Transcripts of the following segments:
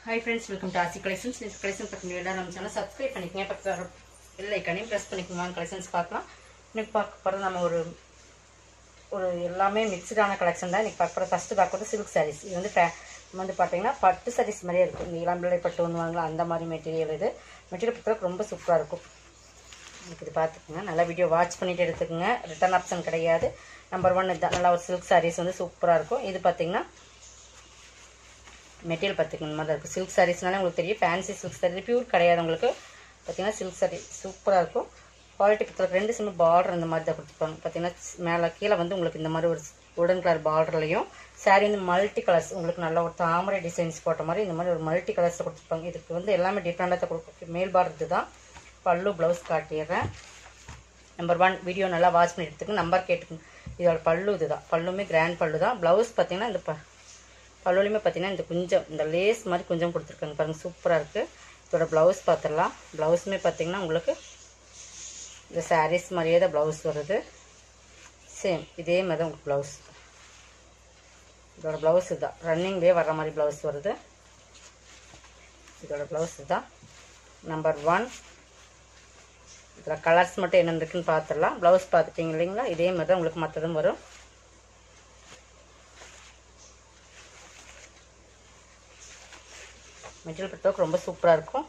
hi friends welcome to Aasi collections இந்த collection பற்றி எல்லாரும் நம்ம சேனல் சப்ஸ்கிரைப் பண்ணிக்கங்க பக்கத்தில் இல்லை கனையும் ப்ரெஸ் பண்ணிக்கோங்க கலெக்ஷன்ஸ் பார்க்கலாம் இன்னைக்கு பார்க்க போகிறது நம்ம ஒரு ஒரு எல்லாமே மிக்சடான கலெக்ஷன் தான் இன்றைக்கி பார்க்க போகிற ஃபஸ்ட்டு பார்க்குறது சில்க் சாரீஸ் இது வந்து ஃபே வந்து பார்த்தீங்கன்னா பட்டு சாரீஸ் மாதிரியே இருக்கும் இந்த இளம்பிள்ளை பட்டு ஒன்றுவாங்களா அந்த மாதிரி மெட்டீரியல் இது மெட்டீரியல் பொறுத்தவரைக்கும் ரொம்ப சூப்பராக இருக்கும் எனக்கு இது பார்த்துக்குங்க நல்லா வீடியோ வாட்ச் பண்ணிட்டு எடுத்துக்கோங்க ரிட்டர்ன் ஆப்ஷன் கிடையாது நம்பர் ஒன் இதுதான் நல்லா ஒரு சில்க் சாரீஸ் வந்து சூப்பராக இருக்கும் இது பார்த்தீங்கன்னா மெட்டீரியல் பார்த்துக்கணும் இந்த மாதிரி தான் இருக்கும் சில்க் சாரீஸ்னாலே உங்களுக்கு தெரியும் ஃபேன்சி சில்க் சாரீ பியூர் கிடையாது உங்களுக்கு பார்த்தீங்கன்னா சில்க் சாரீ சூப்பராக இருக்கும் குவாலிட்டி பொறுத்தவரைக்கும் ரெண்டு சிம்மு பார்டர் இந்த மாதிரி தான் கொடுத்துருப்பாங்க பார்த்தீங்கன்னா மேலே கீழே வந்து உங்களுக்கு இந்த மாதிரி ஒரு உடன் கலர் பார்டர்லையும் சாரீ வந்து மல்டி கலர்ஸ் உங்களுக்கு நல்ல ஒரு தாமரை டிசைன்ஸ் போட்ட மாதிரி இந்த மாதிரி ஒரு மல்டி கலர்ஸில் கொடுத்துருப்பாங்க இதுக்கு வந்து எல்லாமே டிஃப்ரெண்டாக தான் கொடுக்கும் மேல் பார்டர் தான் பல்லு ப்ளவுஸ் காட்டிடுறேன் நம்பர் ஒன் வீடியோ நல்லா வாட்ச் பண்ணி எடுத்துக்கங்க நம்பர் கேட்டுக்கோங்க இதோட பல்லு இதுதான் பல்லுமே கிராண்ட் பல்லு தான் ப்ளவுஸ் பார்த்தீங்கன்னா இந்த ப பல்லுலையுமே பார்த்தீங்கன்னா இந்த குஞ்சம் இந்த லேஸ் மாதிரி குஞ்சம் கொடுத்துருக்காங்க பாருங்கள் சூப்பராக இருக்குது இதோட ப்ளவுஸ் பார்த்துடலாம் ப்ளவுஸுமே பார்த்தீங்கன்னா உங்களுக்கு இந்த சாரீஸ் மாதிரியே தான் ப்ளவுஸ் வருது சேம் இதே மாதிரி தான் உங்களுக்கு ப்ளவுஸ் இதோட ப்ளவுஸ் இதுதான் ரன்னிங்லேயே வர்ற மாதிரி ப்ளவுஸ் வருது இதோட ப்ளவுஸ் இதுதான் நம்பர் ஒன் இதில் கலர்ஸ் மட்டும் என்னென்ன இருக்குன்னு பார்த்துடலாம் ப்ளவுஸ் பார்த்துட்டிங்க இல்லைங்களா இதே மாதிரி தான் உங்களுக்கு மற்றதும் வரும் மெட்டீரியல் பொறுத்தவரைக்கும் ரொம்ப சூப்பராக இருக்கும்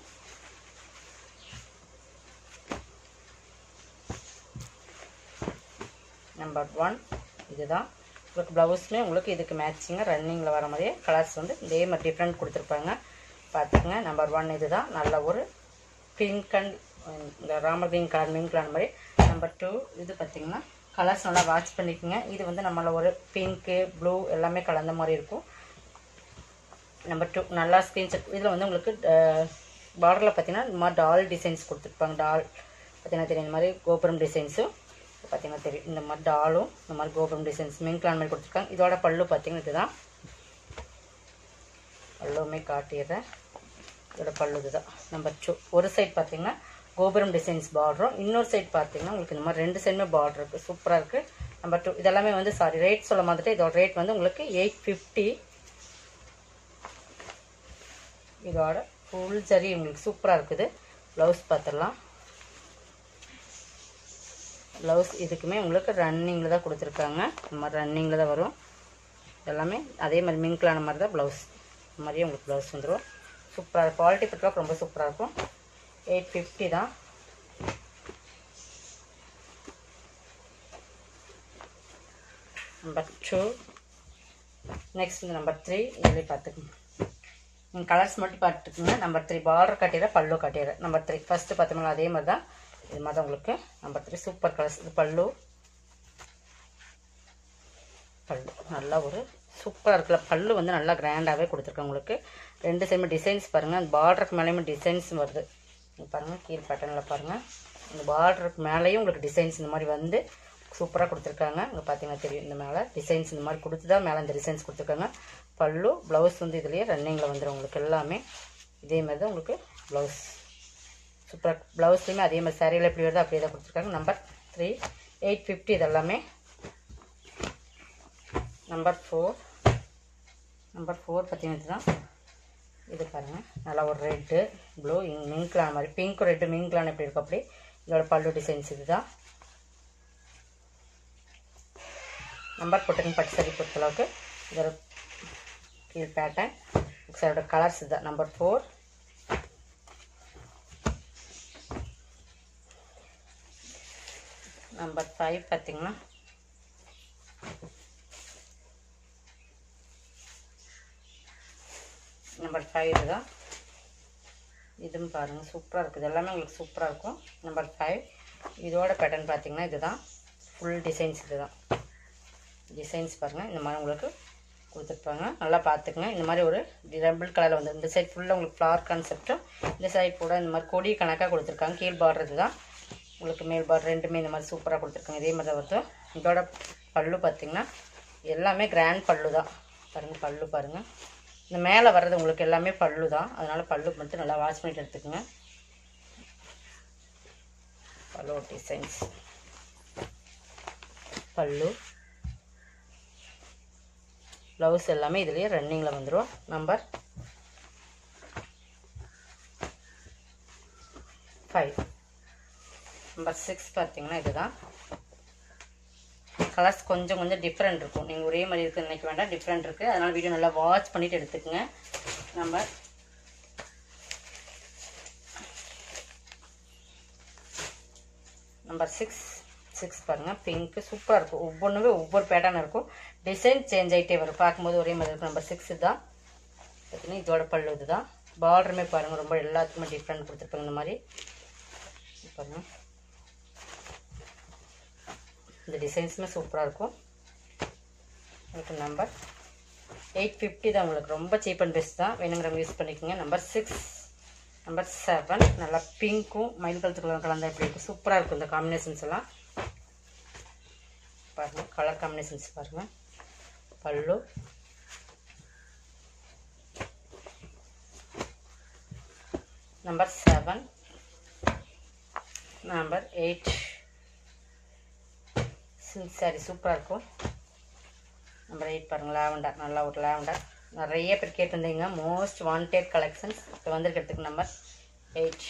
நம்பர் ஒன் இதுதான் உங்களுக்கு ப்ளவுஸுமே உங்களுக்கு இதுக்கு மேட்சிங்காக ரன்னிங்கில் வர மாதிரியே கலர்ஸ் வந்து இதே மாதிரி டிஃப்ரெண்ட் கொடுத்துருப்பாங்க பார்த்துக்குங்க நம்பர் ஒன் இதுதான் நல்ல ஒரு பிங்க் அண்ட் இந்த ராமர் கிரீன் கலர் மின் கலர் மாதிரி நம்பர் டூ இது பார்த்திங்கன்னா கலர்ஸ் நல்லா வாட்ச் பண்ணிக்கோங்க இது வந்து நம்மள ஒரு பிங்க்கு ப்ளூ எல்லாமே கலந்த மாதிரி இருக்கும் நம்பர் டூ நல்லா ஸ்க்ரீன்ஷாட் இதில் வந்து உங்களுக்கு பார்டரில் பார்த்தீங்கன்னா இந்த மாதிரி டால் டிசைன்ஸ் கொடுத்துருப்பாங்க டால் பார்த்தீங்கன்னா தெரியும் இந்த மாதிரி கோபுரம் டிசைன்ஸும் பார்த்தீங்கன்னா தெரியும் இந்த மாதிரி டாலும் இந்த மாதிரி கோபுரம் டிசைன்ஸ் மின்கிளான் மாதிரி கொடுத்துருக்காங்க இதோட பல்லு பார்த்தீங்கன்னா இதுதான் பல்லுமே காட்டிடுறேன் இதோட பல்லு இதுதான் நம்பர் டூ ஒரு சைட் பார்த்தீங்கன்னா கோபுரம் டிசைன்ஸ் பார்டரும் இன்னொரு சைட் பார்த்தீங்கன்னா உங்களுக்கு இந்த மாதிரி ரெண்டு சைடுமே பார்டர் இருக்குது சூப்பராக இருக்குது நம்பர் டூ இதெல்லாமே வந்து சாரி ரேட் சொல்ல மாதிரிட்டு இதோட ரேட் வந்து உங்களுக்கு எயிட் ஃபிஃப்டி இதோட ஃபுல் சரி உங்களுக்கு சூப்பராக இருக்குது ப்ளவுஸ் பார்த்துடலாம் ப்ளவுஸ் இதுக்குமே உங்களுக்கு ரன்னிங்கில் தான் கொடுத்துருக்காங்க இந்த மாதிரி ரன்னிங்கில் தான் வரும் எல்லாமே அதே மாதிரி மிங்க்லான மாதிரி தான் ப்ளவுஸ் இந்த மாதிரியே உங்களுக்கு ப்ளவுஸ் வந்துடும் சூப்பராக குவாலிட்டி பொறுத்தவரைக்கும் ரொம்ப சூப்பராக இருக்கும் எயிட் ஃபிஃப்டி தான் number two next number three இதுலேயே பார்த்துக்கோங்க நீங்கள் கலர்ஸ் மட்டும் பார்த்துக்குங்க நம்பர் த்ரீ பார்டர் கட்டிடுற பல்லு கட்டிடுற நம்பர் த்ரீ ஃபஸ்ட்டு பார்த்தோம்னா அதே மாதிரி தான் இது மாதிரி தான் உங்களுக்கு நம்பர் த்ரீ சூப்பர் கலர்ஸ் இது பல்லு பல்லு நல்லா ஒரு சூப்பராக இருக்குல்ல பல்லு வந்து நல்லா கிராண்டாகவே கொடுத்துருக்கேன் உங்களுக்கு ரெண்டு சைடுமே டிசைன்ஸ் பாருங்கள் அந்த பார்டருக்கு மேலேயுமே டிசைன்ஸ் வருது பாருங்கள் கீழ் பேட்டர்னில் பாருங்கள் இந்த பார்டருக்கு மேலேயும் உங்களுக்கு டிசைன்ஸ் இந்த மாதிரி வந்து சூப்பராக கொடுத்துருக்காங்க இங்கே பார்த்தீங்கன்னா தெரியும் இந்த மேலே டிசைன்ஸ் இந்த மாதிரி கொடுத்து தான் மேலே இந்த டிசைன்ஸ் கொடுத்துருக்காங்க பல்லு ப்ளவுஸ் வந்து இதுலேயே ரன்னிங்கில் வந்துடும் உங்களுக்கு எல்லாமே இதே மாதிரி தான் உங்களுக்கு ப்ளவுஸ் சூப்பராக ப்ளவுஸ்லேயுமே அதே மாதிரி சாரியில் எப்படி வருதோ அப்படியே தான் கொடுத்துருக்காங்க நம்பர் த்ரீ எயிட் ஃபிஃப்டி இது எல்லாமே நம்பர் ஃபோர் நம்பர் ஃபோர் பார்த்தீங்கன்னா தான் இது பாருங்கள் நல்லா ஒரு ரெட்டு ப்ளூ மிங்க்லான் மாதிரி பிங்க் ரெட்டு மிங்க்லான் எப்படி இருக்கும் அப்படி இதோட பல்லு டிசைன்ஸ் இது தான் நம்பர் போட்டுருங்க பட்டு சரி பொறுத்தளவுக்கு இதோட கீழ் பேட்டர்ன் அதோட கலர்ஸ் இதுதான் நம்பர் ஃபோர் நம்பர் ஃபைவ் பார்த்தீங்கன்னா நம்பர் ஃபைவ் இதுதான் இதுவும் பாருங்கள் சூப்பராக இருக்குது எல்லாமே உங்களுக்கு சூப்பராக இருக்கும் நம்பர் ஃபைவ் இதோட பேட்டர்ன் பார்த்தீங்கன்னா இதுதான் ஃபுல் டிசைன்ஸ் இதுதான் டிசைன்ஸ் பாருங்கள் இந்த மாதிரி உங்களுக்கு கொடுத்துருப்பாங்க நல்லா பார்த்துக்குங்க இந்த மாதிரி ஒரு டபுள் கலரில் வந்து இந்த சைட் ஃபுல்லாக உங்களுக்கு ஃப்ளார் கான்செப்ட்டும் இந்த சைட் கூட இந்த மாதிரி கொடி கணக்காக கொடுத்துருக்காங்க கீழ் பார்டர் தான் உங்களுக்கு மேல் பார்டர் ரெண்டுமே இந்த மாதிரி சூப்பராக கொடுத்துருக்காங்க இதே மாதிரி தான் வருது இதோட பல்லு பார்த்திங்கன்னா எல்லாமே கிராண்ட் பல்லு தான் பாருங்கள் பல்லு பாருங்கள் இந்த மேலே வர்றது உங்களுக்கு எல்லாமே பல்லு தான் அதனால் பல்லு மட்டும் நல்லா வாஷ் பண்ணிட்டு எடுத்துக்கோங்க பல்லு டிசைன்ஸ் பல்லு ப்ளவுஸ் எல்லாமே இதுலேயே ரன்னிங்கில் வந்துடும் நம்பர் ஃபைவ் நம்பர் சிக்ஸ் பார்த்தீங்கன்னா இதுதான் கலர்ஸ் கொஞ்சம் கொஞ்சம் டிஃப்ரெண்ட் இருக்கும் நீங்கள் ஒரே மாதிரி இருக்குன்னு நினைக்க வேண்டாம் டிஃப்ரெண்ட் இருக்குது அதனால் வீடியோ நல்லா வாட்ச் பண்ணிவிட்டு எடுத்துக்கோங்க நம்பர் நம்பர் சிக்ஸ் சிக்ஸ் பாருங்கள் பிங்க்கு சூப்பராக இருக்கும் ஒவ்வொன்றுமே ஒவ்வொரு பேட்டர்ன் இருக்கும் டிசைன் சேஞ்ச் ஆகிட்டே வரும் பார்க்கும்போது ஒரே மாதிரி இருக்கும் நம்பர் சிக்ஸ் தான் பார்த்தீங்கன்னா இதோட பல்லு இதுதான் பார்டருமே பாருங்கள் ரொம்ப எல்லாத்துக்குமே டிஃப்ரெண்ட் கொடுத்துருப்பாங்க இந்த மாதிரி பாருங்கள் இந்த டிசைன்ஸுமே சூப்பராக இருக்கும் உங்களுக்கு நம்பர் எயிட் ஃபிஃப்டி தான் உங்களுக்கு ரொம்ப சீப் அண்ட் பெஸ்ட் தான் வேணுங்கிறவங்க யூஸ் பண்ணிக்கோங்க நம்பர் சிக்ஸ் நம்பர் செவன் நல்லா பிங்க்கும் மயில் கலத்துக்குள்ள கலந்தா எப்படி இருக்கும் சூப்பராக இருக்கும் இந்த காம்பினேஷன்ஸ் எல்லாம் பாருங்கள் கலர் காம்பினேஷன்ஸ் பாருங்கள் பல்லு number seven number eight silk sari சூப்பராக இருக்கும் நம்பர் எயிட் பாருங்கள் லாவெண்டர் நல்லா ஒரு லாவெண்டர் நிறைய பேர் கேட்டிருந்தீங்க மோஸ்ட் வாண்டட் கலெக்ஷன்ஸ் இப்போ வந்திருக்கிறதுக்கு நம்பர் எயிட்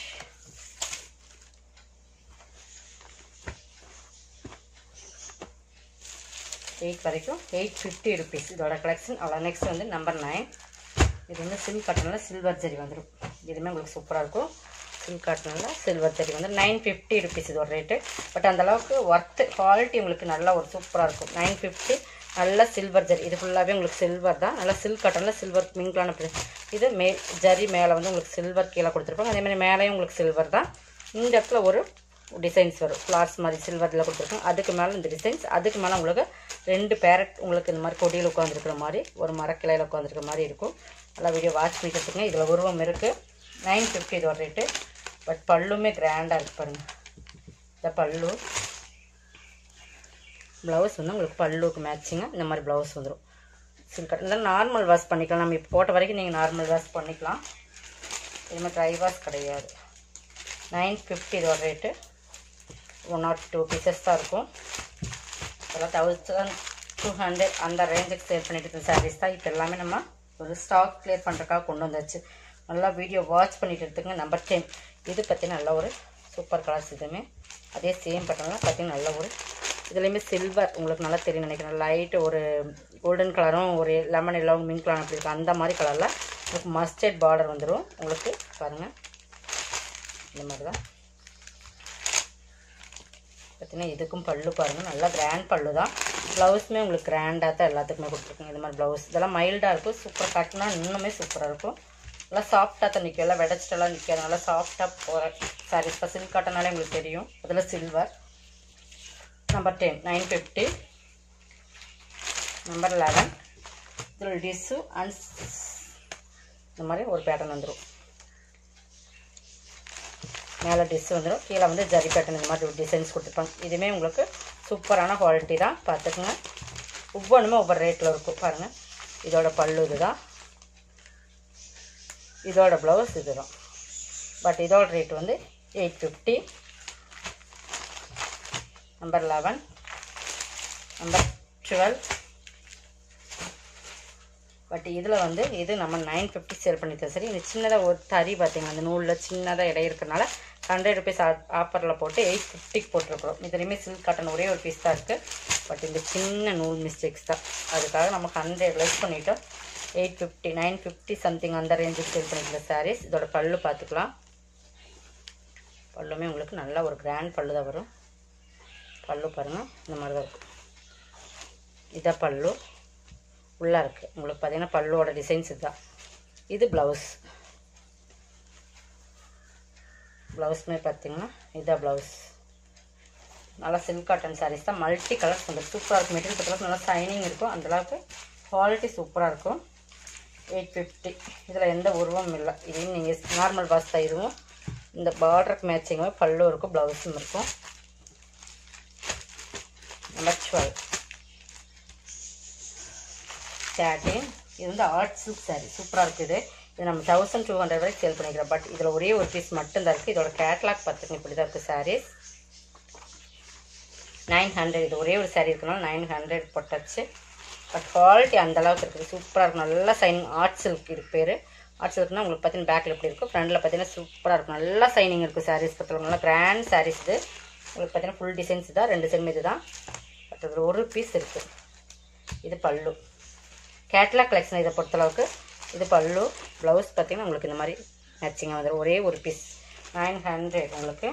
எயிட் வரைக்கும் எயிட் ஃபிஃப்டி ருபீஸ் இதோட கலெக்ஷன் அவ்வளோ நெக்ஸ்ட் வந்து நம்பர் நைன் இது வந்து சில்க் காட்டனில் சில்வர் ஜரி வந்துடும் இதுவுமே உங்களுக்கு சூப்பராக இருக்கும் சில்க் காட்டனில் சில்வர் ஜரி வந்து நைன் ஃபிஃப்டி ருபீஸ் இதோட ரேட்டு பட் அந்த அளவுக்கு ஒர்த்து குவாலிட்டி உங்களுக்கு நல்லா ஒரு சூப்பராக இருக்கும் நைன் ஃபிஃப்டி நல்ல சில்வர் ஜரி இது ஃபுல்லாகவே உங்களுக்கு சில்வர் தான் நல்லா சில்க் காட்டனில் சில்வர் மிங்க்லான இது மே ஜரி மேலே வந்து உங்களுக்கு சில்வர் கீழே கொடுத்துருப்பாங்க அதே மாதிரி மேலேயும் உங்களுக்கு சில்வர் தான் இந்த இடத்துல ஒரு டிசைன்ஸ் வரும் ஃப்ளார்ஸ் மாதிரி சில்வரில் கொடுத்துருக்கோம் அதுக்கு மேலே இந்த டிசைன்ஸ் அதுக்கு மேலே உங்களுக்கு ரெண்டு பேரட் உங்களுக்கு இந்த மாதிரி கொடியில் உட்காந்துருக்கிற மாதிரி ஒரு மரக்கிளையில் உட்காந்துருக்கிற மாதிரி இருக்கும் நல்லா வீடியோ வாட்ச் பண்ணிக்கிறதுக்குங்க இதில் உருவம் இருக்குது நைன் ஃபிஃப்டி இதோட ரேட்டு பட் பல்லுமே கிராண்டாக இருக்குது பாருங்கள் இந்த பல்லு ப்ளவுஸ் வந்து உங்களுக்கு பல்லுக்கு மேட்சிங்காக இந்த மாதிரி ப்ளவுஸ் வந்துடும் சில்க் இந்த நார்மல் வாஷ் பண்ணிக்கலாம் நம்ம இப்போ போட்ட வரைக்கும் நீங்கள் நார்மல் வாஷ் பண்ணிக்கலாம் இது மாதிரி ட்ரை வாஷ் கிடையாது நைன் ஃபிஃப்டி இதோட rate one not two pieces தான் இருக்கும் இதெல்லாம் தௌசண்ட் டூ ஹண்ட்ரட் அந்த ரேஞ்சுக்கு சேல் பண்ணிட்டு இருக்க சாரீஸ் தான் இப்போ எல்லாமே நம்ம ஒரு ஸ்டாக் கிளியர் பண்ணுறக்காக கொண்டு வந்தாச்சு நல்லா வீடியோ வாட்ச் பண்ணிட்டு எடுத்துங்க நம்பர் டென் இது பார்த்தீங்கன்னா நல்ல ஒரு சூப்பர் கலர்ஸ் இதுவுமே அதே சேம் பட்டன்லாம் பார்த்தீங்கன்னா நல்ல ஒரு இதுலேயுமே சில்வர் உங்களுக்கு நல்லா தெரியும் நினைக்கிறேன் லைட் ஒரு கோல்டன் கலரும் ஒரு லெமன் எல்லோ மின் கலர் அப்படி இருக்கும் அந்த மாதிரி கலரில் உங்களுக்கு மஸ்டர்ட் பார்டர் வந்துடும் உங்களுக்கு பாருங்கள் இந்த மாதிரி தான் பார்த்தீங்கன்னா இதுக்கும் பல்லு பாருங்கள் நல்லா கிராண்ட் பல்லு தான் ப்ளவுஸுமே உங்களுக்கு கிராண்டாக தான் எல்லாத்துக்குமே கொடுத்துருக்கோங்க இது மாதிரி ப்ளவுஸ் இதெல்லாம் மைல்டாக இருக்கும் சூப்பர் கட்டினா இன்னுமே சூப்பராக இருக்கும் நல்லா சாஃப்டாக தான் நிற்கும் எல்லாம் வெடச்சிட்டெல்லாம் நிற்காது நல்லா சாஃப்டாக போகிற சாரீஸ் இப்போ சில்க் காட்டனாலே உங்களுக்கு தெரியும் அதில் silver number ten nine fifty number eleven இதில் டிஸ்ஸு அண்ட் இந்த மாதிரி ஒரு பேட்டர்ன் வந்துடும் மேலே டிஸ் வந்துடும் கீழே வந்து ஜரி பேட்டர்ன் இந்த மாதிரி டிசைன்ஸ் கொடுத்துருப்பாங்க இதுவுமே உங்களுக்கு சூப்பரான குவாலிட்டி தான் பார்த்துக்குங்க ஒவ்வொன்றுமே ஒவ்வொரு ரேட்டில் இருக்கும் பாருங்கள் இதோட பல்லு இதுதான் இதோட ப்ளவுஸ் இதுதான் பட் இதோட ரேட் வந்து eight fifty number eleven number twelve but இதில் வந்து இது நம்ம நைன் ஃபிஃப்டி சேல் பண்ணித்தோம் சரி இந்த சின்னதாக ஒரு தறி பார்த்தீங்கன்னா அந்த நூலில் சின்னதாக இடம் இருக்கிறனால ஹண்ட்ரட் ருபீஸ் ஆஃபரில் போட்டு எயிட் ஃபிஃப்டிக்கு போட்டிருக்கிறோம் இதுலேயுமே சில்க் காட்டன் ஒரே ஒரு பீஸ் தான் இருக்குது பட் இந்த சின்ன நூல் மிஸ்டேக்ஸ் தான் அதுக்காக நம்ம ஹண்ட்ரட் லெஸ் பண்ணிட்டோம் eight fifty nine fifty something அந்த ரேஞ்சுக்கு சேல் பண்ணிக்கிற சாரீஸ் இதோட பல்லு பார்த்துக்கலாம் பல்லுமே உங்களுக்கு நல்ல ஒரு கிராண்ட் பல்லு தான் வரும் பல்லு பாருங்கள் இந்த மாதிரி தான் இருக்கும் இதான் பல்லு உள்ளே இருக்குது உங்களுக்கு பார்த்தீங்கன்னா பல்லுவோட டிசைன்ஸ் இதுதான் இது ப்ளவுஸ் ப்ளவுஸ்மே பார்த்தீங்கன்னா இதான் ப்ளவுஸ் நல்லா சில்க் காட்டன் சாரீஸ் தான் மல்டி கலர்ஸ் வந்து சூப்பராக இருக்கும் மெட்டீரியல் பொறுத்தளவுக்கு நல்லா ஷைனிங் இருக்கும் அந்தளவுக்கு குவாலிட்டி சூப்பராக இருக்கும் எயிட் ஃபிஃப்டி இதில் எந்த உருவமும் இல்லை இதையும் நீங்கள் நார்மல் பாஸ் தான் இதுவும் இந்த பார்டருக்கு மேட்சிங்காக பல்லு இருக்கும் ப்ளவுஸும் இருக்கும் நம்பர் டுவெல் தேர்ட்டின் இது வந்து ஆர்ட் சில்க் சாரீ சூப்பராக இருக்குது இது நம்ம தௌசண்ட் டூ ஹண்ட்ரட் வரைக்கும் சேல் பண்ணிக்கிறோம் பட் இதில் ஒரே ஒரு பீஸ் மட்டும்தான் இருக்குது இதோட கேட்லாக் பார்த்துங்க இப்படி தான் இருக்குது சாரீஸ் நைன் ஹண்ட்ரட் இது ஒரே ஒரு சாரீ இருக்கனால நைன் ஹண்ட்ரட் போட்டாச்சு பட் குவாலிட்டி அந்த அளவுக்கு இருக்குது சூப்பராக இருக்கும் நல்லா சைனிங் ஆர்ட் சில்க் இது பேர் ஆர்ட் சில்க்னா உங்களுக்கு பார்த்தீங்கன்னா பேக்கில் எப்படி இருக்கும் ஃப்ரண்டில் பார்த்தீங்கன்னா சூப்பராக இருக்கும் நல்லா சைனிங் இருக்கும் சாரீஸ் பொறுத்தவரை நல்லா கிராண்ட் சாரீஸ் இது உங்களுக்கு பார்த்தீங்கன்னா ஃபுல் டிசைன்ஸ் தான் ரெண்டு செம் இது தான் பட் இதில் ஒரு பீஸ் இருக்குது இது பல்லு கேட்லாக் கலெக்ஷன் இதை பொறுத்தளவுக்கு இது பல்லு ப்ளவுஸ் பார்த்தீங்கன்னா உங்களுக்கு இந்த மாதிரி மேட்சிங்காக வந்துடும் ஒரே ஒரு பீஸ் நைன் ஹண்ட்ரட் உங்களுக்கு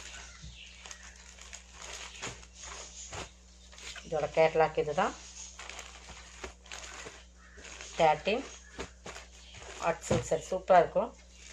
இதோட கேட்லாக் இது தான் தேர்ட்டீன் ஆர்ட் சில்க் செட் சூப்பராக இருக்கும்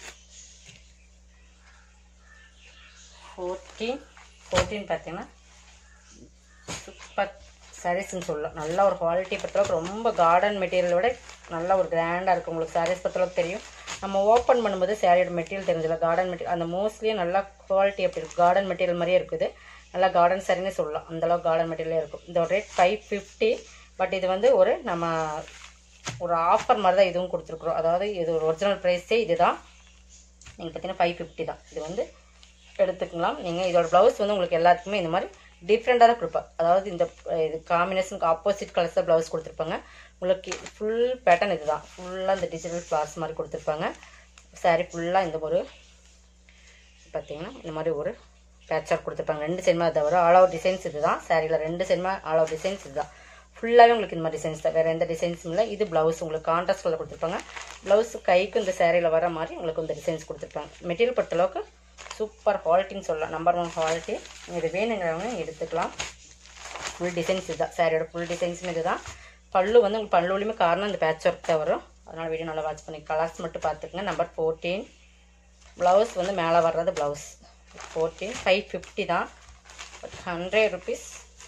ஃபோர்டீன் ஃபோர்டீன் பார்த்தீங்கன்னா சூப்பர் சாரீஸ்ன்னு சொல்லலாம் நல்ல ஒரு குவாலிட்டி பொறுத்தளவுக்கு ரொம்ப கார்டன் மெட்டீரியலை விட நல்ல ஒரு கிராண்டாக இருக்கும் உங்களுக்கு சாரீஸ் பொறுத்தளவுக்கு தெரியும் நம்ம ஓப்பன் பண்ணும்போது சாரியோட மெட்டீரியல் தெரிஞ்சல கார்டன் மெட்டீரியல் அந்த மோஸ்ட்லி நல்லா குவாலிட்டி எப்படி இருக்கும் கார்டன் மெட்டீரியல் மாதிரியே இருக்குது நல்லா கார்டன் சாரினே சொல்லலாம் அந்தளவுக்கு கார்டன் மெட்டீரியலே இருக்கும் இதோட ரேட் ஃபைவ் ஃபிஃப்டி பட் இது வந்து ஒரு நம்ம ஒரு ஆஃபர் மாதிரி தான் இதுவும் கொடுத்துருக்குறோம் அதாவது இது ஒரு ஒரிஜினல் ப்ரைஸே இதுதான் நீங்கள் பார்த்தீங்கன்னா ஃபைவ் ஃபிஃப்டி தான் இது வந்து எடுத்துக்கலாம் நீங்கள் இதோட ப்ளவுஸ் வந்து உங்களுக்கு எல்லாத்துக்குமே இந்த மாதிரி டிஃப்ரெண்ட்டாக தான் கொடுப்பேன் அதாவது இந்த அஹ், இது காம்பினேஷனுக்கு ஆப்போசிட் கலர்ஸ் தான் ப்ளவுஸ் கொடுத்துருப்பாங்க உங்களுக்கு ஃபுல் பேட்டர்ன் இதுதான் ஃபுல்லாக இந்த டிஜிட்டல் ஃப்ளார்ஸ் மாதிரி கொடுத்துருப்பாங்க saree ஃபுல்லாக இந்த ஒரு பார்த்தீங்கன்னா இந்த மாதிரி ஒரு பேட்ச் ஆஃப் கொடுத்துருப்பாங்க ரெண்டு சென்மா தவிர ஆல் ஓவர் டிசைன்ஸ் இதுதான் சாரியில் ரெண்டு சென்மா ஆல் ஓவர் டிசைன்ஸ் இதுதான் ஃபுல்லாகவே உங்களுக்கு இந்த மாதிரி டிசைன்ஸ் தான் வேறு எந்த டிசைன்ஸும் இல்லை இது ப்ளவுஸ் உங்களுக்கு கான்ட்ராஸ்ட் கலர் கொடுத்துருப்பாங்க ப்ளவுஸ் கைக்கு இந்த சாரியில் வர மாதிரி உங்களுக்கு இந்த டிசைன்ஸ் கொடுத்துருப்பாங்க மெட்டீரியல் பொறுத்தளவுக்கு சூப்பர் குவாலிட்டின்னு சொல்லலாம் நம்பர் ஒன் குவாலிட்டி இது வேணுங்கிறவங்க எடுத்துக்கலாம் ஃபுல் டிசைன்ஸ் இதுதான் சாரியோட ஃபுல் டிசைன்ஸும் இதுதான் பல்லு வந்து உங்களுக்கு பல்லுலையுமே காரணம் இந்த பேட்ச் ஒர்க் தான் வரும் அதனால் வீடியோ நல்லா வாட்ச் பண்ணி கலர்ஸ் மட்டும் பார்த்துக்குங்க நம்பர் ஃபோர்டீன் ப்ளவுஸ் வந்து மேலே வர்றது ப்ளவுஸ் ஃபோர்டீன் ஃபைவ் ஃபிஃப்டி தான் பட் ஹண்ட்ரட் ருபீஸ்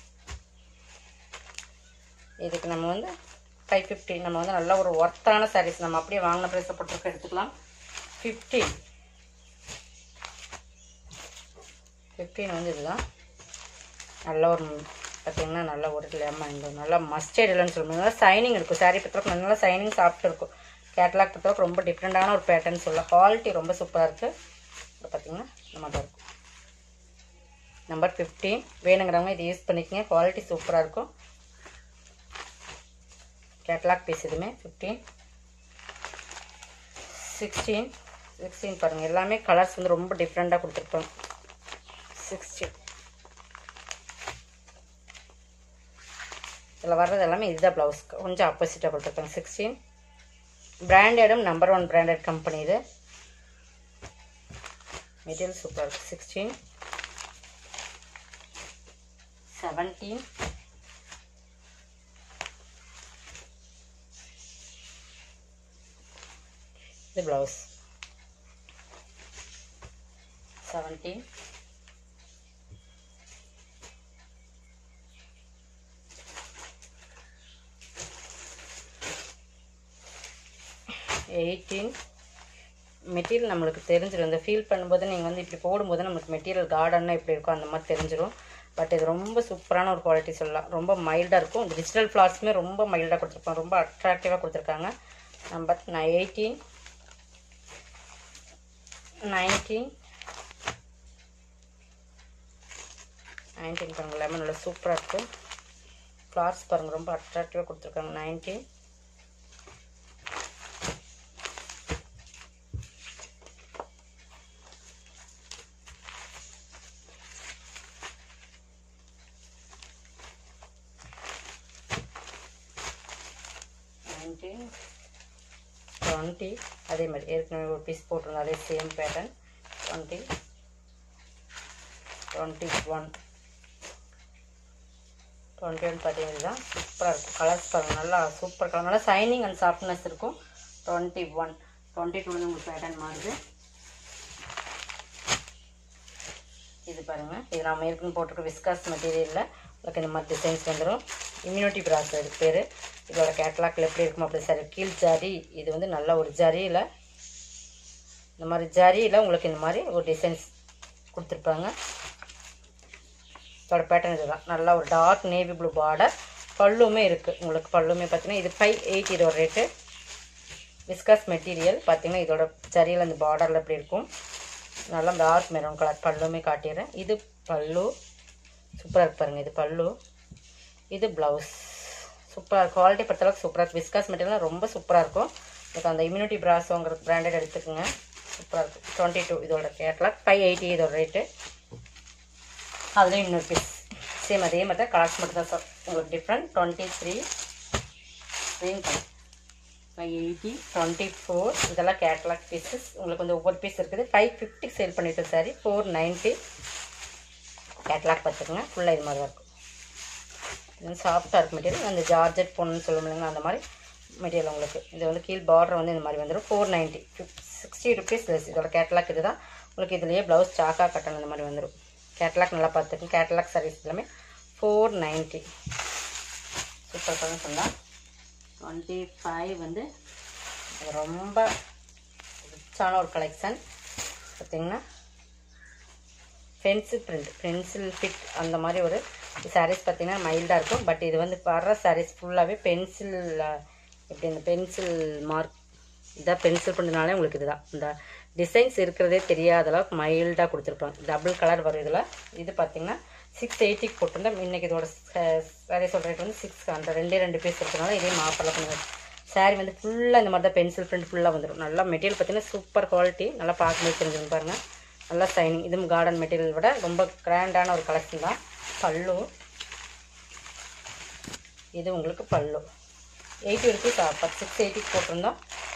இதுக்கு நம்ம வந்து ஃபைவ் ஃபிஃப்டி நம்ம வந்து நல்ல ஒரு ஒர்த்தான சாரீஸ் நம்ம அப்படியே வாங்கின ப்ரைஸை போட்டு எடுத்துக்கலாம் ஃபிஃப்டீன் ஃபிஃப்டீன் வந்து இதுதான் நல்ல ஒரு பார்த்தீங்கன்னா நல்ல ஒரு லெமன் இந்த நல்லா மஸ்டர்ட் இல்லைன்னு சொல்லுவாங்க நல்லா சைனிங் இருக்கும் சாரீ பொறுத்தவரைக்கும் நல்லா சைனிங் சாஃப்ட் இருக்கும் கேட்லாக் பொறுத்தவரைக்கும் ரொம்ப டிஃப்ரெண்டான ஒரு பேட்டர்ன் சொல்லலாம் குவாலிட்டி ரொம்ப சூப்பராக இருக்குது இப்போ பார்த்தீங்கன்னா இந்த மாதிரி தான் இருக்கும் நம்பர் ஃபிஃப்டீன் வேணுங்கிறவங்க இது யூஸ் பண்ணிக்கங்க குவாலிட்டி சூப்பராக இருக்கும் கேட்லாக் பீஸ் இதுவுமே ஃபிஃப்டீன் சிக்ஸ்டீன் சிக்ஸ்டீன் பாருங்கள் எல்லாமே கலர்ஸ் வந்து ரொம்ப டிஃப்ரெண்ட்டாக கொடுத்துருப்பாங்க சிக்ஸ்டீன் இதில் வர்றது எல்லாமே இதுதான் ப்ளவுஸ் கொஞ்சம் ஆப்போசிட்டாக கொடுத்துருப்பாங்க சிக்ஸ்டீன் பிராண்டடும் நம்பர் ஒன் பிராண்டட் கம்பெனி இது மெட்டீரியல் சூப்பராக இருக்குது சிக்ஸ்டீன் செவன்டீன் இது ப்ளவுஸ் செவன்டீன் எயிட்டீன் மெட்டீரியல் நம்மளுக்கு தெரிஞ்சிடும் இந்த ஃபீல் பண்ணும்போது நீங்கள் வந்து இப்படி போடும்போது நம்மளுக்கு மெட்டீரியல் கார்டன்னா எப்படி இருக்கும் அந்த மாதிரி தெரிஞ்சிடும் பட் இது ரொம்ப சூப்பரான ஒரு குவாலிட்டி சொல்லலாம் ரொம்ப மைல்டாக இருக்கும் இந்த டிஜிட்டல் ஃப்ளார்ஸுமே ரொம்ப மைல்டாக கொடுத்துருப்பாங்க ரொம்ப அட்ராக்டிவாக கொடுத்துருக்காங்க நம்பர் நான் எயிட்டீன் நைன்டீன் நைன்டீன் பாருங்கள் லெமன் நல்லா சூப்பராக இருக்கும் ஃப்ளார்ஸ் பாருங்கள் ரொம்ப அட்ராக்டிவாக கொடுத்துருக்காங்க நைன்டீன் நைன்டீன் டுவெண்ட்டி அதே மாதிரி ஏற்கனவே ஒரு பீஸ் போட்டிருந்தோம் அதே same pattern twenty twenty one twenty one பார்த்தீங்கன்னா சூப்பராக இருக்கும் கலர்ஸ் பாருங்கள் நல்லா சூப்பர் கலர் நல்லா சைனிங் அண்ட் சாஃப்ட்னஸ் இருக்கும் டுவெண்ட்டி ஒன் டுவெண்ட்டி டூ வந்து உங்களுக்கு பேட்டர்ன் மாறுது இது பாருங்கள் இது நம்ம ஏற்கனவே போட்டிருக்க விஸ்காஸ் மெட்டீரியலில் உங்களுக்கு இந்த மாதிரி டிசைன்ஸ் வந்துடும் இம்யூனிட்டி ப்ராஸ் இது பேர் இதோட கேட்லாக்ல எப்படி இருக்கும் அப்படி சரி கீழ் ஜரி இது வந்து நல்ல ஒரு ஜரியில் இந்த மாதிரி ஜரியில் உங்களுக்கு இந்த மாதிரி ஒரு டிசைன்ஸ் கொடுத்துருப்பாங்க இதோட பேட்டர்ன் இதுதான் நல்லா ஒரு டார்க் நேவி ப்ளூ பார்டர் பல்லுமே இருக்குது உங்களுக்கு பல்லுமே பார்த்தீங்கன்னா இது ஃபைவ் எயிட் இதோட ரேட்டு விஸ்கஸ் மெட்டீரியல் பார்த்தீங்கன்னா இதோட ஜரியில் இந்த பார்டரில் எப்படி இருக்கும் நல்லா டார்க் மெரூன் கலர் பல்லுமே காட்டிடுறேன் இது பல்லு சூப்பராக இருக்கு பாருங்கள் இது பல்லு இது ப்ளவுஸ் சூப்பராக இருக்கும் குவாலிட்டி பொறுத்தளவுக்கு சூப்பராக இருக்கும் விஸ்காஸ் மெட்டீரியல் ரொம்ப சூப்பராக இருக்கும் இதுக்கு அந்த இம்யூனிட்டி பிராஸோங்கிற பிராண்டட் எடுத்துக்கோங்க சூப்பராக இருக்கும் டுவெண்ட்டி டூ இதோட கேட்லாக் ஃபைவ் எயிட்டி இதோட ரேட்டு அதுலேயும் இன்னொரு பீஸ் சேம் அதே மாதிரி தான் கலர்ஸ் மட்டும் தான் சார் உங்களுக்கு different twenty three green colour five eighty twenty four இதெல்லாம் கேட்லாக் பீசஸ் உங்களுக்கு வந்து ஒவ்வொரு பீஸ் இருக்குது ஃபைவ் ஃபிஃப்டி சேல் பண்ணிட்டு சாரி ஃபோர் நைன்ட்டி கேட்லாக் பார்த்துக்குங்க ஃபுல்லாக இது மாதிரி தான் இருக்கும் இது சாஃப்டாக இருக்கும் மெட்டீரியல் அந்த ஜார்ஜெட் பொண்ணுன்னு சொல்லுவோம் இல்லைங்களா அந்த மாதிரி மெட்டீரியல் உங்களுக்கு இது வந்து கீழ் பார்டர் வந்து இந்த மாதிரி வந்துடும் four ninety sixty rupees less இதோட கேட்லாக் இது தான் உங்களுக்கு இதுலேயே ப்ளவுஸ் சாக்கா கட்டன் இந்த மாதிரி வந்துடும் கேட்லாக் நல்லா பார்த்துக்கோங்க கேட்லாக் சர்வீஸ் எல்லாமே ஃபோர் நைன்ட்டி சூப்பர் கலர் சொன்னால் டுவெண்ட்டி ஃபைவ் வந்து அது ரொம்ப ரிச்சான ஒரு கலெக்ஷன் பார்த்தீங்கன்னா பென்சில் பிரிண்ட் பென்சில் ஃபிட் அந்த மாதிரி ஒரு சாரீஸ் பார்த்தீங்கன்னா மைல்டாக இருக்கும் பட் இது வந்து வர்ற சாரீஸ் ஃபுல்லாகவே பென்சில் எப்படி இந்த பென்சில் மார்க் இதான் பென்சில் பிரிண்ட்னாலே உங்களுக்கு இதுதான் இந்த டிசைன்ஸ் இருக்கிறதே தெரியாத அளவுக்கு மைல்டாக கொடுத்துருப்பாங்க டபுள் கலர் வரும் இதில் இது பார்த்தீங்கன்னா சிக்ஸ் எயிட்டிக்கு போட்டிருந்தேன் இன்றைக்கி இதோட சாரீஸோட ரேட் வந்து சிக்ஸ் ஹண்ட்ரட் ரெண்டே ரெண்டு பீஸ் இருக்கிறனால இதே ஆஃபரில் பண்ணுவேன் சாரீ வந்து ஃபுல்லாக இந்த மாதிரி தான் பென்சில் பிரிண்ட் ஃபுல்லாக வந்துடும் நல்லா மெட்டீரியல் பார்த்தீங்கன்னா சூப்பர் குவாலிட்டி நல்லா பார்க்கும்போது தெரிஞ்சுங்க பாருங்கள் நல்லா சைனிங் இதுவும் கார்டன் மெட்டீரியல் விட ரொம்ப கிராண்டான ஒரு கலெக்ஷன் தான் பல்லு இது உங்களுக்கு பல்லு எயிட்டி ருபீஸ் பத்து சிக்ஸ் எயிட்டிக்கு போட்டிருந்தோம்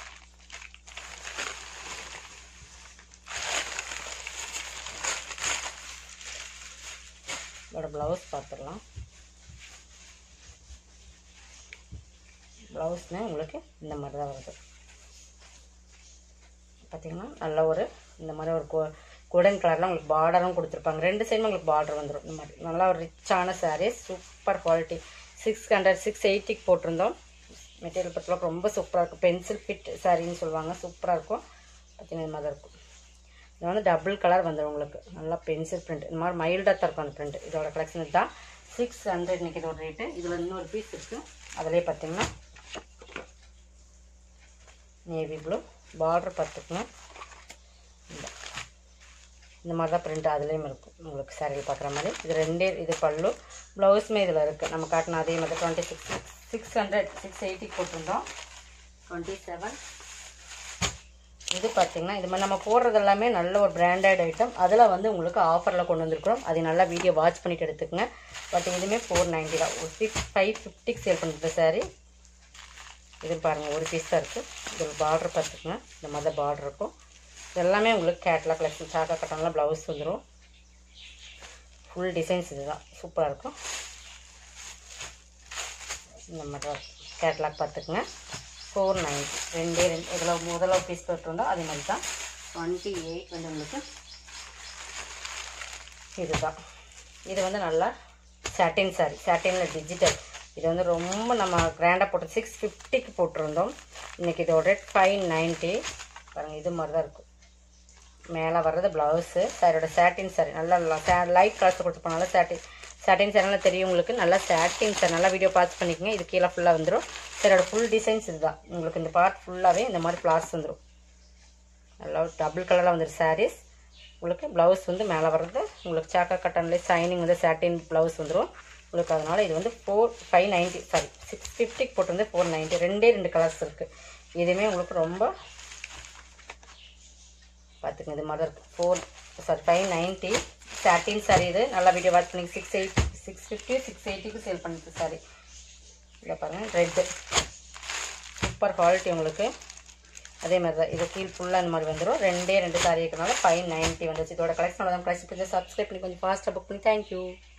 இதோட ப்ளவுஸ் பார்த்துடலாம் ப்ளவுஸ்னு உங்களுக்கு இந்த மாதிரி தான் வருது பார்த்தீங்கன்னா நல்ல ஒரு இந்த மாதிரி ஒரு கோ கோல்டன் கலரில் உங்களுக்கு பார்டரும் கொடுத்துருப்பாங்க ரெண்டு சைடும் உங்களுக்கு பார்டர் வந்துடும் இந்த மாதிரி நல்லா ஒரு ரிச்சான sari super quality six hundred six எயிட்டிக்கு போட்டிருந்தோம் மெட்டீரியல் பொறுத்தளவுக்கு ரொம்ப சூப்பராக இருக்கும் பென்சில் ஃபிட் சாரின்னு சொல்லுவாங்க சூப்பராக இருக்கும் பார்த்தீங்கன்னா இந்த மாதிரி இருக்கும் இது வந்து டபுள் கலர் வந்துடும் உங்களுக்கு நல்லா பென்சில் பிரிண்ட் இந்த மாதிரி மைல்டாக தான் இருக்கும் அந்த பிரிண்ட் இதோட கலெக்ஷன் தான் சிக்ஸ் ஹண்ட்ரட் இன்றைக்கி இதோட ரேட்டு இதில் இன்னொரு பீஸ் இருக்குது அதிலே பார்த்தீங்கன்னா நேவி ப்ளூ பார்டர் பார்த்துக்குங்க இந்த இந்த மாதிரி தான் பிரிண்ட் அதுலேயும் இருக்கும் உங்களுக்கு சாரியில் பார்க்குற மாதிரி இது ரெண்டே இது பல்லு ப்ளவுஸுமே இதில் இருக்குது நம்ம காட்டின அதே மாதிரி twenty six six hundred six எயிட்டிக்கு போட்டிருந்தோம் டுவெண்ட்டி செவன் இது பார்த்தீங்கன்னா இது மாதிரி நம்ம போடுறது எல்லாமே நல்ல ஒரு பிராண்டட் ஐட்டம் அதில் வந்து உங்களுக்கு ஆஃபரில் கொண்டு வந்திருக்கிறோம் அது நல்லா வீடியோ வாட்ச் பண்ணிட்டு எடுத்துக்கங்க பட் இதுவுமே ஃபோர் நைன்ட்டி தான் ஒரு சிக்ஸ் ஃபைவ் ஃபிஃப்டிக்கு சேல் பண்ணுறது சாரி இது பாருங்கள் ஒரு பீஸ் தான் இருக்குது இதில் பார்டர் பார்த்துக்குங்க இந்த மாதிரி பார்டர் இருக்கும் இது எல்லாமே உங்களுக்கு கேட்லாக் கலெக்ஷன் சாக்கா கட்டனில் ப்ளவுஸ் வந்துடும் ஃபுல் டிசைன்ஸ் இதுதான் சூப்பராக இருக்கும் இந்த மாதிரி தான் கேட்லாக் பார்த்துக்குங்க ஃபோர் நைன்ட்டி ரெண்டே ரெண்டு இதில் முதல்ல பீஸ் போட்டிருந்தோம் அதே மாதிரி தான் டுவெண்ட்டி எயிட் வந்து உங்களுக்கு இதுதான் இது வந்து நல்லா சாட்டின் சாரி சாட்டினில் டிஜிட்டல் இது வந்து ரொம்ப நம்ம கிராண்டாக போட்டு சிக்ஸ் ஃபிஃப்டிக்கு போட்டிருந்தோம் இன்றைக்கி இதோட ரேட் ஃபைவ் நைன்ட்டி பாருங்கள் இது மாதிரி தான் இருக்கும் மேலே வர்றது ப்ளவுஸு சாரியோட சாட்டின் சாரி நல்லா லைட் கலர்ஸ் கொடுத்து போனால சாட்டின் சாட்டின் சாரிலாம் தெரியும் உங்களுக்கு நல்லா சாட்டின் சாரி நல்லா வீடியோ பார்த்து பண்ணிக்கங்க இது கீழே ஃபுல்லாக வந்துடும் சாரியோட ஃபுல் டிசைன்ஸ் இதுதான் உங்களுக்கு இந்த பார்ட் ஃபுல்லாகவே இந்த மாதிரி ஃப்ளார்ஸ் வந்துடும் நல்லா டபுள் கலரில் வந்துடும் சாரீஸ் உங்களுக்கு ப்ளவுஸ் வந்து மேலே வர்றது உங்களுக்கு சாக்கா கட்டன்லேயே சைனிங் வந்து சாட்டின் ப்ளவுஸ் வந்துடும் உங்களுக்கு அதனால் இது வந்து four five ninety sorry six ஃபிஃப்டிக்கு போட்டிருந்து ஃபோர் நைன்ட்டி ரெண்டே ரெண்டு கலர்ஸ் இருக்குது இதுவுமே உங்களுக்கு ரொம்ப பார்த்துங்க இது மாதிரி தான் இருக்குது four sorry five ninety satin saree இது நல்லா வீடியோ வாட்ச் பண்ணி six eight six fifty six எயிட்டிக்கு சேல் பண்ணிட்டு சாரி இதை பாருங்கள் ரெட்டு சூப்பர் குவாலிட்டி உங்களுக்கு அதே மாதிரி தான் இது கீழ் ஃபுல்லாக இந்த மாதிரி வந்துடும் ரெண்டே ரெண்டு சாரி இருக்கிறனால ஃபைவ் நைன்ட்டி வந்துச்சு இதோட கலெக்ஷனோட தான் ப்ரைஸ் கொஞ்சம் சப்ஸ்கிரைப் பண்ணி கொஞ்சம் ஃபாஸ்ட்டாக புக் பண்ணி தேங்க்யூ